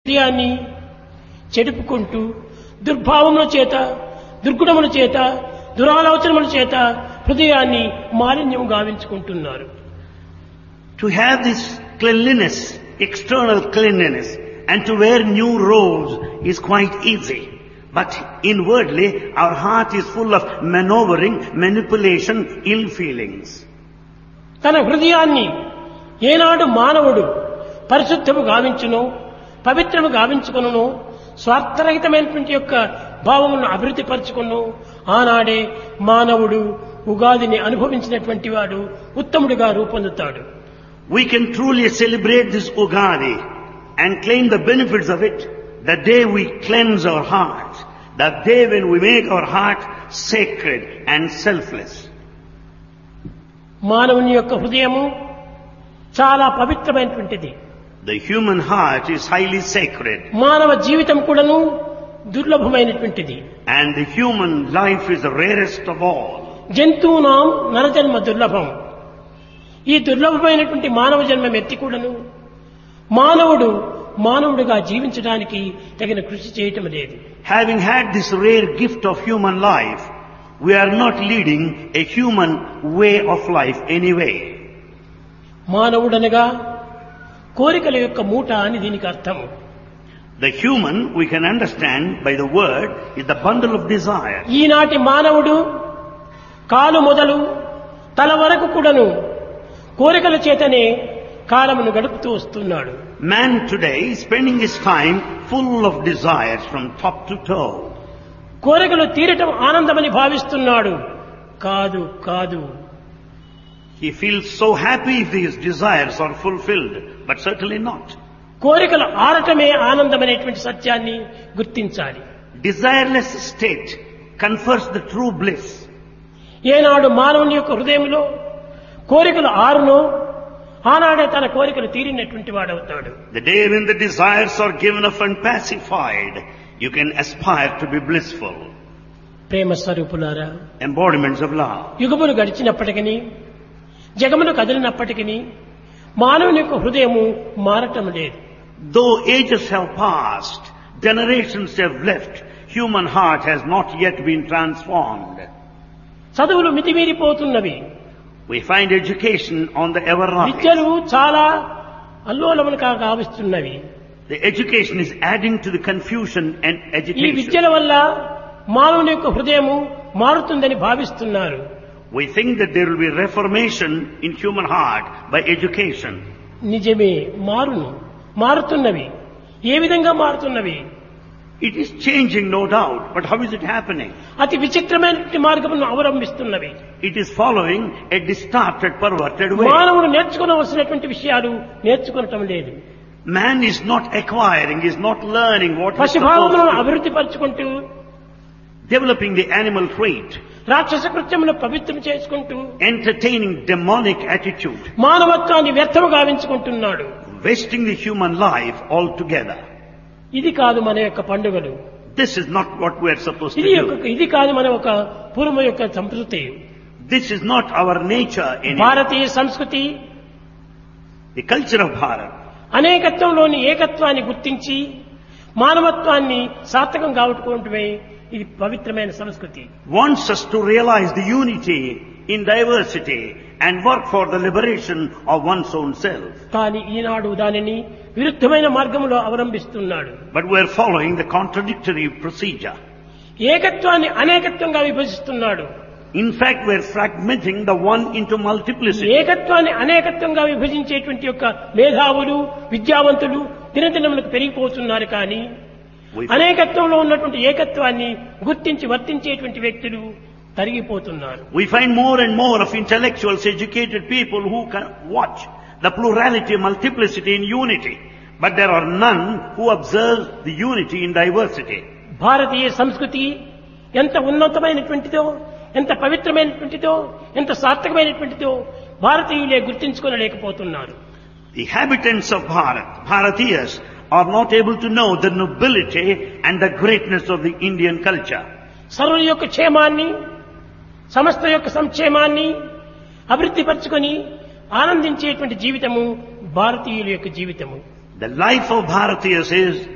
హృదయాన్ని చెడుపుకుంటూ దుర్భావముల చేత దుర్గుణముల చేత దురాలోచనముల చేత హృదయాన్ని మాలిన్యం గావించుకుంటున్నారు To have this cleanliness, external cleanliness, and to wear new robes is quite easy. But inwardly, our heart is full of maneuvering, manipulation, ill feelings. తన హృదయాన్ని ఏనాడు మానవుడు పరిశుద్ధము గావించును పవిత్రము గావించుకును స్వార్థరహితమైనటువంటి యొక్క భావములను అభివృద్ధి పరచుకును ఆనాడే మానవుడు ఉగాదిని అనుభవించినటువంటి వాడు ఉత్తముడిగా రూపొందుతాడు We can truly celebrate this Ugadi and claim the benefits of it the day we cleanse our hearts, the day when we make our heart sacred and selfless. మానవుని యొక్క హృదయము చాలా పవిత్రమైనటువంటిది The human heart is highly sacred మానవ జీవితం కూడాను దుర్లభమైనటువంటిది and the human life is the rarest of all. జంతువునాం నరజన్మ దుర్లభం ఈ దుర్లభమైనటువంటి మానవ జన్మం ఎత్తి కూడాను మానవుడు మానవుడిగా జీవించడానికి తగిన కృషి చేయటం లేదు Having had this rare gift of human life, we are not leading a human way of life anyway. మానవుడనగా కోరికల యొక్క మూట అని దీనికి అర్థము The human, we can understand by the word, is the bundle of desire. ఈనాటి మానవుడు కాలు మొదలు తల వరకు కూడాను కోరికల చేతనే కాలమును గడుపుతూ వస్తున్నాడు Man today is spending his time full of desires from top to toe. కోరికలు తీరటం ఆనందమని భావిస్తున్నాడు కాదు కాదు He feels so happy if his desires are fulfilled, but certainly not. కోరికలు ఆడటమే ఆనందమనేటువంటి సత్యాన్ని గుర్తించాలి Desireless state confers the true bliss. ఏనాడు మానవుని యొక్క హృదయంలో కోరికలు ఆరునో ఆనాడే తన కోరికలు తీరినటువంటి వాడవుతాడు The day when the desires are given up and pacified, you can aspire to be blissful. ప్రేమ స్వరూపులారా Embodiments of love. యుగములు గడిచినప్పటికీ జగములు కదిలినప్పటికీ మానవుని యొక్క హృదయము మారటం లేదు Though ages have passed, generations have left, human heart has not yet been transformed. చదువులు మితిమీరిపోతున్నవి We find education on the ever rise. విద్యలు చాలా అల్లోలములుగా గావిస్తున్నవి The education is adding to the confusion and ఈ agitation. విద్యల వల్ల మానవుని యొక్క హృదయము మారుతుందని భావిస్తున్నారు We think that there will be reformation in human heart by education. నిజమే మారును మారుతున్నవి ఏ విధంగా మారుతున్నవి It is changing, no doubt, but how is it happening? అతి విచిత్రమైనటువంటి మార్గమును అవలంబిస్తున్నవి It is following a distorted, perverted way. మానవుడు నేర్చుకోవలసినటువంటి విషయాలు నేర్చుకోవటం లేదు Man is not acquiring, is not learning what he's పశుభావములను supposed to. అభివృద్ధి పరుచుకుంటూ Developing the animal trait, రాక్షస కృత్యములు పవిత్రం చేసుకుంటూ entertaining demonic attitude, మానవత్వాన్ని వ్యర్థము గావించుకుంటున్నాడు wasting the human life altogether. ఇది కాదు మన యొక్క పండుగలు This is not what we are supposed to ఇది యొక్క do. ఇది కాదు మన ఒక పూర్వ యొక్క సంస్కృతి This is not our nature anymore. భారతీయ సంస్కృతి The culture of Bharat అనేకత్వంలోని ఏకత్వాన్ని గుర్తించి మానవత్వాన్ని సార్థకం కావటమే ఇది పవిత్రమైన సంస్కృతి wants us to realize the unity in diversity and work for the liberation of one's own self. కానీ ఈనాడు దానిని విరుద్ధమైన మార్గంలో అవలంబిస్తున్నాడు But we are following the contradictory procedure. ఏకత్వాన్ని అనేకత్వంగా విభజిస్తున్నాడు In fact, we are fragmenting the one into multiplicity. ఏకత్వాన్ని అనేకత్వంగా విభజించేటువంటి యొక్క మేధావులు విద్యావంతులు దినదినములకు పెరిగిపోతున్నారు కానీ We, అనేకత్వంలో ఉన్నటువంటి ఏకత్వాన్ని గుర్తించి వర్తించేటువంటి వ్యక్తులు తరిగిపోతున్నారు we find more and more of intellectuals, educated people who can watch the plurality, multiplicity in unity. But there are none who observe the unity in diversity. భారతీయ సంస్కృతి ఎంత ఉన్నతమైనటువంటిదో ఎంత పవిత్రమైనటువంటిదో ఎంత సార్థకమైనటువంటిదో భారతీయులే గుర్తించుకోలేకపోతున్నారు The habitants of Bharat, Bharatiyas, are not able to know the nobility and the greatness of the Indian culture. సర్వుల యొక్క క్షేమాన్ని సమస్త యొక్క సంక్షేమాన్ని అభివృద్ధి పరచుకొని ఆనందించేటువంటి జీవితము భారతీయుల యొక్క జీవితము The life of Bharatiyas is